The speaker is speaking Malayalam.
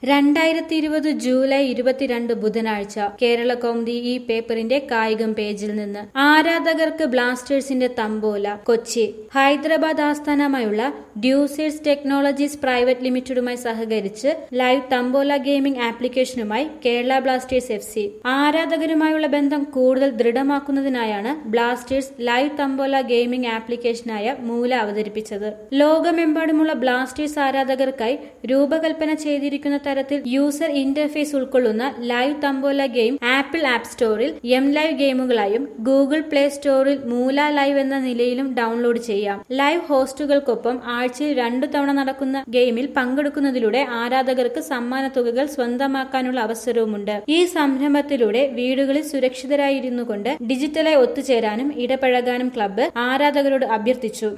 രണ്ടായിരത്തി ഇരുപത് ജൂലൈ ഇരുപത്തിരണ്ട് ബുധനാഴ്ച കേരള കൗമുദി ഈ പേപ്പറിന്റെ കായികം പേജിൽ നിന്ന് ആരാധകർക്ക് ബ്ലാസ്റ്റേഴ്സിന്റെ തമ്പോല കൊച്ചി ഹൈദരാബാദ് ആസ്ഥാനമായുള്ള ഡ്യൂസേഴ്സ് ടെക്നോളജീസ് പ്രൈവറ്റ് ലിമിറ്റഡുമായി സഹകരിച്ച് ലൈവ് തമ്പോല ഗെയിമിംഗ് ആപ്ലിക്കേഷനുമായി കേരള ബ്ലാസ്റ്റേഴ്സ് എഫ് സി ആരാധകരുമായുള്ള ബന്ധം കൂടുതൽ ദൃഢമാക്കുന്നതിനായാണ് ബ്ലാസ്റ്റേഴ്സ് ലൈവ് തമ്പോല ഗെയിമിംഗ് ആപ്ലിക്കേഷനായ മൂല അവതരിപ്പിച്ചത് ലോകമെമ്പാടുമുള്ള ബ്ലാസ്റ്റേഴ്സ് ആരാധകർക്കായി രൂപകൽപ്പന ചെയ്തിരിക്കുന്ന തരത്തിൽ യൂസർ ഇന്റർഫേസ് ഉൾക്കൊള്ളുന്ന live tambola game Apple app സ്റ്റോറിൽ എം ലൈവ് ഗെയിമുകളായും ഗൂഗിൾ പ്ലേ സ്റ്റോറിൽ മൂല ലൈവ് എന്ന നിലയിലും ഡൗൺലോഡ് ചെയ്യാം ലൈവ് ഹോസ്റ്റുകൾക്കൊപ്പം ആഴ്ചയിൽ രണ്ടു തവണ നടക്കുന്ന ഗെയിമിൽ പങ്കെടുക്കുന്നതിലൂടെ ആരാധകർക്ക് സമ്മാന തുകകൾ സ്വന്തമാക്കാനുള്ള അവസരവുമുണ്ട് ഈ സംരംഭത്തിലൂടെ വീടുകളിൽ സുരക്ഷിതരായിരുന്നു കൊണ്ട് ഡിജിറ്റലായി ഒത്തുചേരാനും ഇടപഴകാനും ക്ലബ്ബ് ആരാധകരോട് അഭ്യർത്ഥിച്ചു